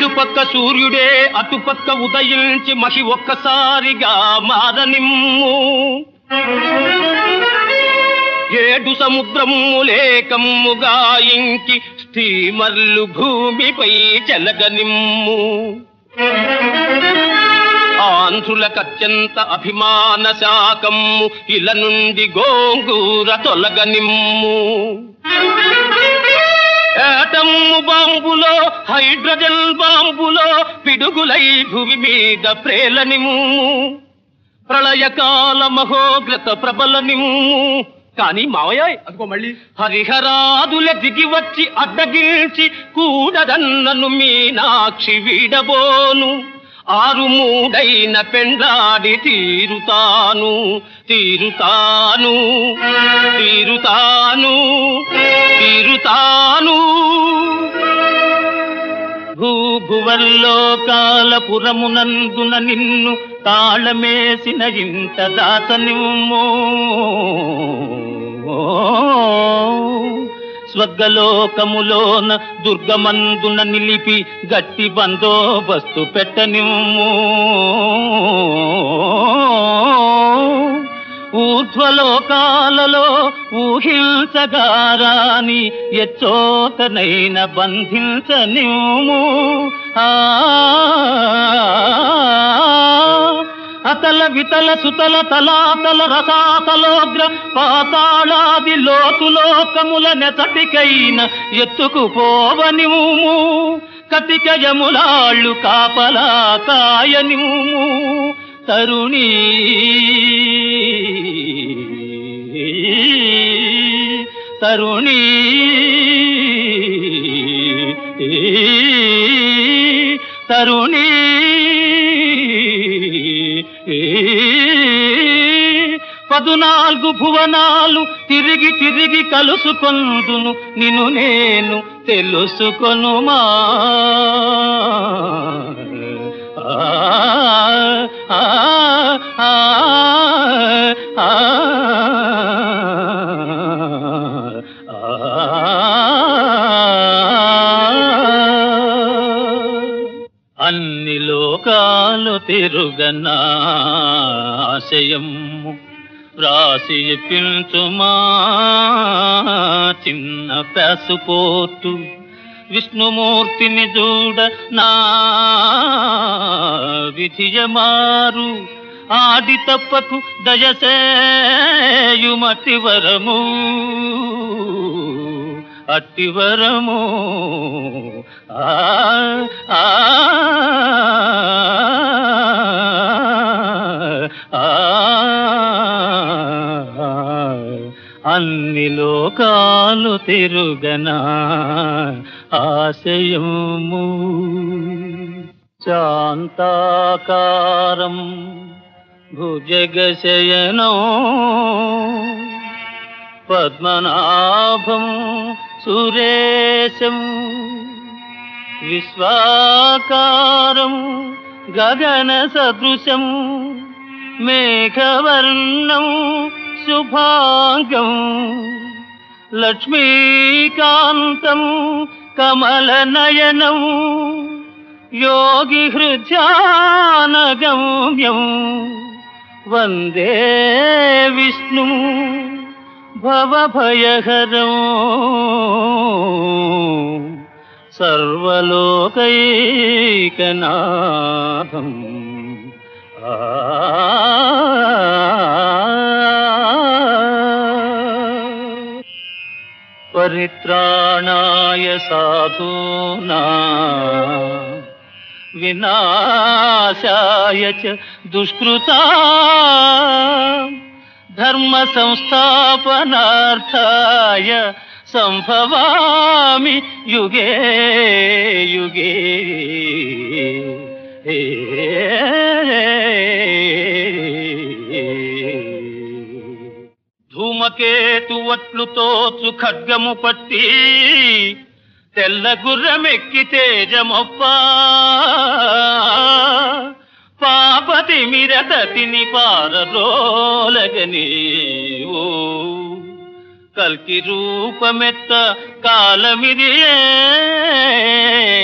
ఇటుపక్క సూర్యుడే అటుపక్క ఉదయించి మహి ఒక్కసారిగా మారనిమ్ము ఏడు సముద్రములేకమ్ముగా ఇంకి స్టీమర్లు భూమిపై చెలగనిమ్ము ఆంధ్రులకత్యంత అభిమాన శాకమ్ము ఇల నుండి గోంగూర తొలగనిమ్ము ఏటమ్ము బాంబులో హైడ్రోజన్ బాంబులో పిడుగులై భూమి మీద ప్రేలనిమ్ము ప్రళయకాల మహోగ్రత ప్రబలనిమ్ము కానీ మావయ్య అదిగో మళ్ళీ హరిహరాదుల దిగి వచ్చి అడ్డగిల్చి కూడదన్నను మీనాక్షి వీడబోను ఆరు మూడైన పెండ్లాడి తీరుతాను తీరుతాను తీరుతాను తీరుతాను భూభువల్లోకాలపురమునందున నిన్ను తాళమేసిన ఇంత దాతనిమ్ము స్వర్గలోకములోన దుర్గమందున నిలిపి గట్టి బందోబస్తు పెట్టనిమ్ము ఊర్ధ్వలోకాలలో ఊహించగారాని ఎచ్చోతనైన బంధించనిమ్ము ఆ అతల వితల సుతల తలాతల రసాతలోగ్ర పాతాళాది లోతులోకముల నెతటికైన ఎత్తుకుపోవనిము కతికయములాళ్ళు కాపలా కాయనిము తరుణీ తరుణీ తరుణీ పదునాలుగు భువనాలు తిరిగి తిరిగి కలుసుకొందును నిన్ను నేను తెలుసుకొనుమా ఆ, ఆ, ఆ, ఆ, ఆ. అన్ని లోకాలు తిరుగనా ఆశయము రాసి పించుమా చిన్న పాసుపోర్టు విష్ణుమూర్తిని చూడ నా విధియమారు ఆడి తప్పకు దయసేయుమతి వరము అట్టివరము ఆ ఆ ఆ అన్ని లోకాలు తిరుగనా ఆశయము శాంతాకారం భుజగశయనం పద్మనాభం సురేశం విశ్వాకారం గగన సదృశం మేఘవర్ణం శుభాంగం లక్ష్మీకాంతం కమలనయనం యోగి హృద్యానగమ్యం వందే విష్ణు భవభయహరం సర్వలోకైకనాథం ఆ పరిత్రాణాయ సాధూనా వినాశాయ చ దుష్కృతా ధర్మ సంస్థాపనార్థాయ సంభవామి యుగే యుగే ధూమకేతు వట్లు తోచు ఖడ్గము పట్టి తెల్ల గుర్రమెక్కి తేజమొప్ప పాపతి మిరతతిని పారరోలగని ఓ కల్కి రూపమెత్త కాలమిది